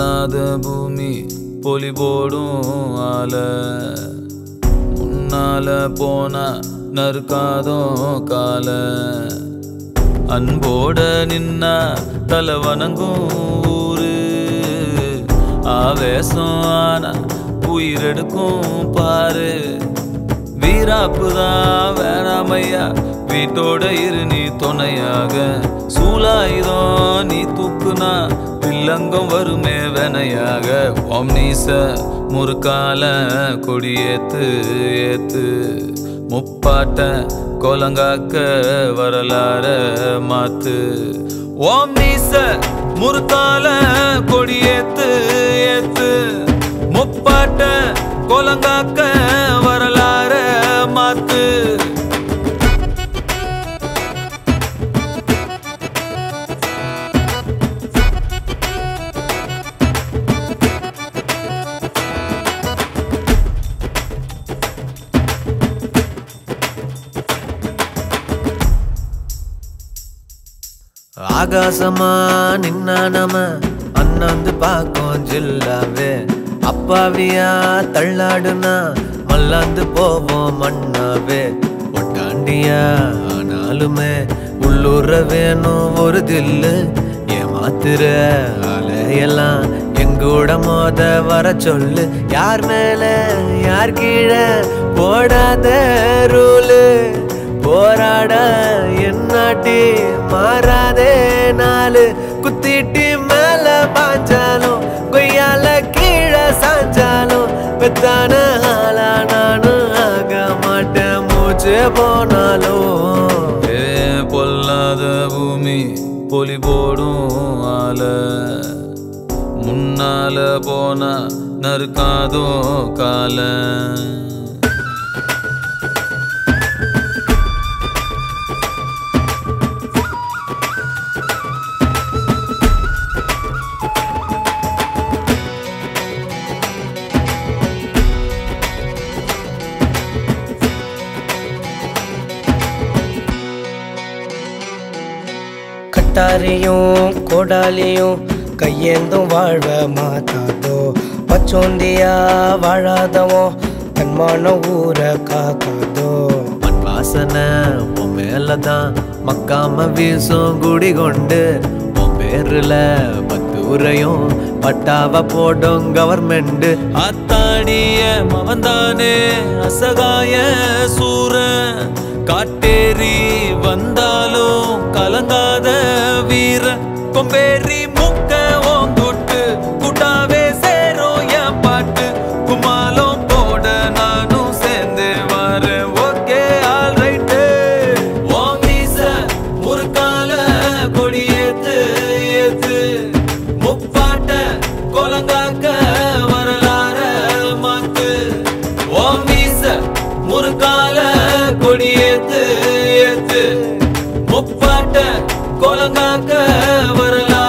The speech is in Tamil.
பொல்லாத பூமி பொலி போடும் ஆல முன்னால போனா நறுக்காதோ கால அன்போட நின்னா தலை வணங்கும் ஊரு ஆவேசம் ஆனா உயிரெடுக்கும் பாரு வீராப்புதான் வேணாமையா வீட்டோட இரு நீ துணையாக சூலாயுதம் நீ தூக்குனா வில்லங்கம் வருமே வெனையாக ஓம் நீச முறுக்கால கொடியேத்து ஏத்து முப்பாட்ட கோலங்காக்க வரலாற மாத்து ஓம் நீச முறுக்கால கொடியேத்து ஏத்து முப்பாட்ட கோலங்காக்க வரலாற மாத்து ஆகாசமா நின்னா நம அண்ணாந்து பார்க்கும் ஜில்லாவே அப்பாவியா தள்ளாடுனா மல்லாந்து போவோம் மண்ணாவே ஒட்டாண்டியா ஆனாலுமே உள்ளூர வேணும் ஒரு தில்லு ஏமாத்துற அலையெல்லாம் எங்கூட மோத வர சொல்லு யார் மேல யார் கீழே போடாத ரூலு போராட என்னாட்டி மாறாதே நாலு குத்திட்டி மேல பாஞ்சாலும் கொய்யால கீழே சாஞ்சாலும் பெத்தான ஆளா நானும் ஆக மாட்டேன் மூச்சு போனாலும் ஏ பொல்லாத பூமி பொலி போடும் ஆல முன்னால போனா நறுக்காதோ கால கட்டாரியும் கோடாலியும் கையேந்தும் வாழ்வ மாத்தாதோ பச்சோந்தியா வாழாதவோ தன்மான ஊரை காக்காதோ மண் வாசனை உன் மேலதான் மக்காம வீசும் குடி கொண்டு உன் பேருல பத்தூரையும் பட்டாவ போடும் கவர்மெண்ட் ஆத்தாடிய மவன்தானே அசகாய சூர காட்டேரி வந்தாலும் கலங்காத வீர கொம்பேரி முக்க ஓங்குட்டு குட்டாவே சேரும் என் பாட்டு குமாலம் போட நானும் சேர்ந்து வரேன் ஓகே ஆல் ரைட்டு ஓ மீச முறுக்கால கொடியேத்து ஏத்து முப்பாட்ட கோலங்காக்க வரலாற மாத்து ஓ மீச முறுக்கால கொடியேத்து ஏத்து முப்பாட்ட கோலங்காக்க வரலாற